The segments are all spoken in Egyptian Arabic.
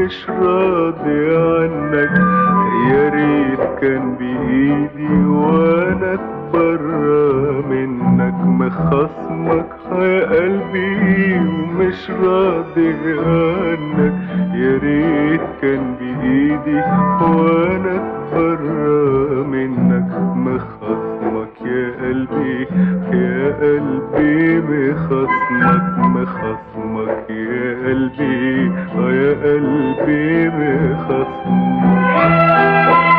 ومش راضي عنك يا ريت كان بإيدي وانا اتبرى منك مخصمك يا قلبي ومش راضي عنك يا ريت كان بإيدي وانا اتبرى منك مخصمك يا قلبي يا قلبي مخصمك مخصمك يا قلبي اه يا قلبي مخصمك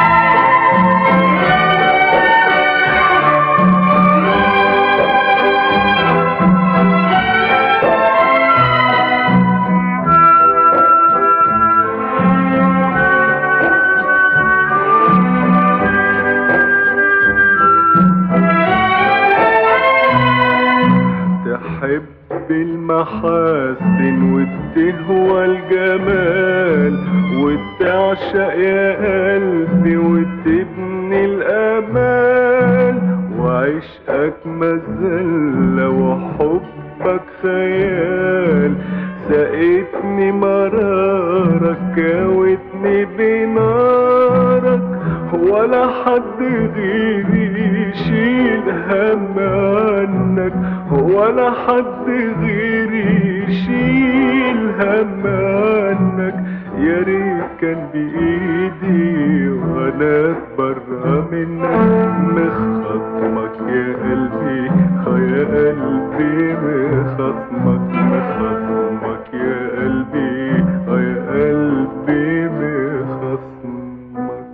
تحب المحاسن وتهوى الجمال وتعشق يا قلبي وتبني الامال وعشقك مذلة وحبك خيال سقيتني مرارك كاوتني بنارك ولا حد غيري يشيل هم عنك ولا حد غيري يشيل هم عنك يا ريت كان بإيدي وانا اتبرى منك مخصمك يا قلبي اه يا قلبي مخصمك مخصمك يا قلبي اه يا قلبي مخصمك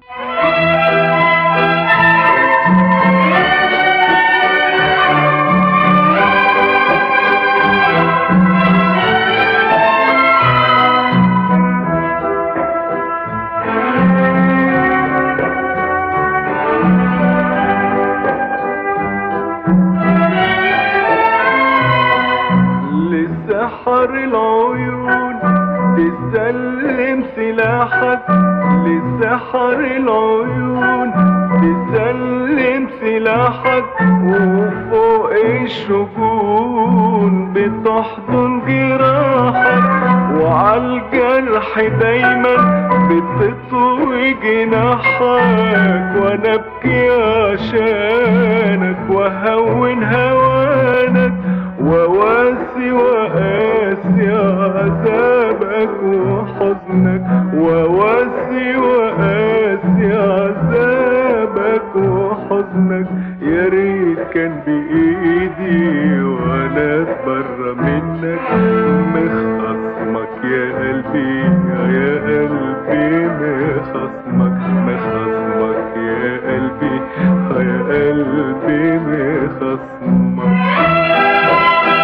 لسحر العيون تسلم سلاحك لسحر العيون تسلم سلاحك وفوق الشجون بتحضن جراحك وعالجرح دايما بتطوي جناحك وانا ابكي عشانك وهون هوانك وواسي وقاسي عذابك وحزنك وواسي وقاسي عذابك وحزنك يا ريت كان بإيدي وانا اتبرى منك مخصمك يا قلبي يا قلبي مخصمك مخصمك يا قلبي يا قلبي مخصمك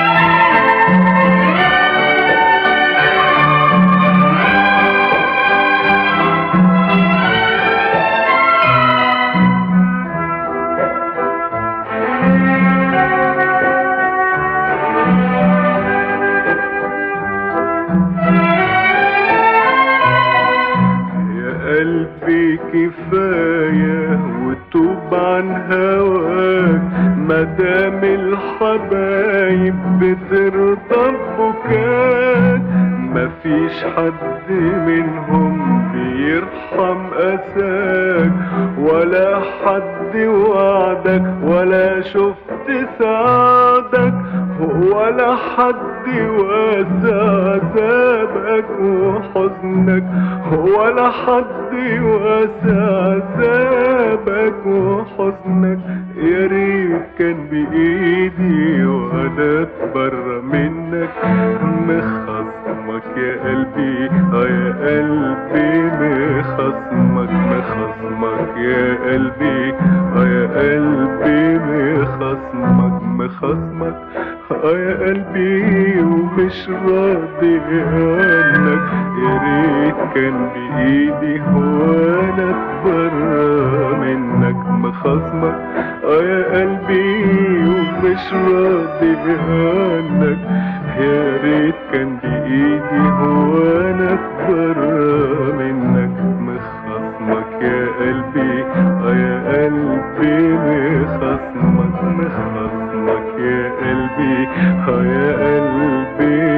يا قلبي كفاية وتوب عن هواك مدام الحبايب بترضى ببكاك مفيش حد منهم بيرحم أساك ولا حد وعدك ولا شفت سعدك ولا حد واسع عذابك وحزنك ولا حد واسع عذابك وحزنك يا ريت كان بإيدي وانا اتبرى منك مخصمك يا قلبي اه يا قلبي مخصمك مخصمك يا قلبي اه يا قلبي مخصمك مخصمك اه يا قلبي ومش راضي عنك يا ريت كان بإيدي وانا اتبرى منك مخصمك اه يا قلبي ومش راضي عنك يا ريت كان بإيدي وانا اتبرى منك مخصمك يا قلبي اه يا قلبي مخصمك مخصمك يا قلبي اه يا قلبي